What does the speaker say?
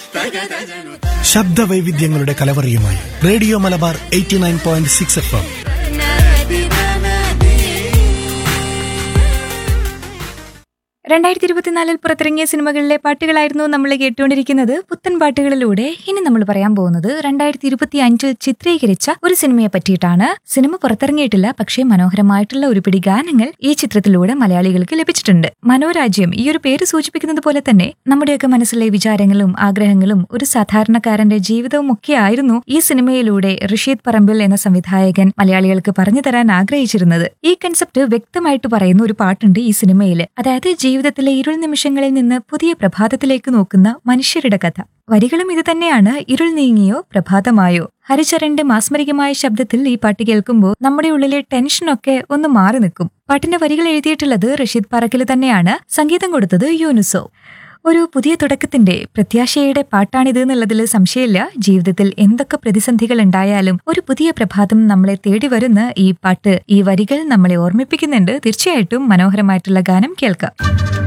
ശബ്ദവൈവിധ്യങ്ങളുടെ കലവറിയുമായി radio Malabar eighty nine point six F M രണ്ടായിരത്തി ഇരുപത്തിനാലിൽ പുറത്തിറങ്ങിയ സിനിമകളിലെ പാട്ടുകളായിരുന്നു നമ്മൾ കേട്ടുകൊണ്ടിരിക്കുന്നത് പുത്തൻ പാട്ടുകളിലൂടെ ഇനി നമ്മൾ പറയാൻ പോകുന്നത് രണ്ടായിരത്തി ഇരുപത്തി അഞ്ചിൽ ചിത്രീകരിച്ച ഒരു സിനിമയെ പറ്റിയിട്ടാണ് സിനിമ പുറത്തിറങ്ങിയിട്ടില്ല പക്ഷേ മനോഹരമായിട്ടുള്ള ഒരു പിടി ഗാനങ്ങൾ ഈ ചിത്രത്തിലൂടെ മലയാളികൾക്ക് ലഭിച്ചിട്ടുണ്ട് മനോരാജ്യം ഈ ഒരു പേര് സൂചിപ്പിക്കുന്നത് പോലെ തന്നെ നമ്മുടെയൊക്കെ മനസ്സിലെ വിചാരങ്ങളും ആഗ്രഹങ്ങളും ഒരു സാധാരണക്കാരന്റെ ജീവിതവും ഒക്കെ ആയിരുന്നു ഈ സിനിമയിലൂടെ ഋഷീദ് പറമ്പിൽ എന്ന സംവിധായകൻ മലയാളികൾക്ക് പറഞ്ഞു തരാൻ ആഗ്രഹിച്ചിരുന്നത് ഈ കൺസെപ്റ്റ് വ്യക്തമായിട്ട് പറയുന്ന ഒരു പാട്ടുണ്ട് ഈ സിനിമയിൽ അതായത് ജീവിതത്തിലെ ഇരുൾ നിമിഷങ്ങളിൽ നിന്ന് പുതിയ പ്രഭാതത്തിലേക്ക് നോക്കുന്ന മനുഷ്യരുടെ കഥ വരികളും ഇത് തന്നെയാണ് ഇരുൾ നീങ്ങിയോ പ്രഭാതമായോ ഹരിചരന്റെ മാസ്മരികമായ ശബ്ദത്തിൽ ഈ പാട്ട് കേൾക്കുമ്പോൾ നമ്മുടെ ഉള്ളിലെ ടെൻഷനൊക്കെ ഒന്ന് മാറി നിൽക്കും പാട്ടിന്റെ വരികൾ എഴുതിയിട്ടുള്ളത് റഷീദ് പറക്കൽ തന്നെയാണ് സംഗീതം കൊടുത്തത് യൂനുസോ ഒരു പുതിയ തുടക്കത്തിന്റെ പ്രത്യാശയുടെ പാട്ടാണിത് എന്നുള്ളതിൽ സംശയമില്ല ജീവിതത്തിൽ എന്തൊക്കെ പ്രതിസന്ധികൾ ഉണ്ടായാലും ഒരു പുതിയ പ്രഭാതം നമ്മളെ തേടി വരുന്ന ഈ പാട്ട് ഈ വരികൾ നമ്മളെ ഓർമ്മിപ്പിക്കുന്നുണ്ട് തീർച്ചയായിട്ടും മനോഹരമായിട്ടുള്ള ഗാനം കേൾക്കാം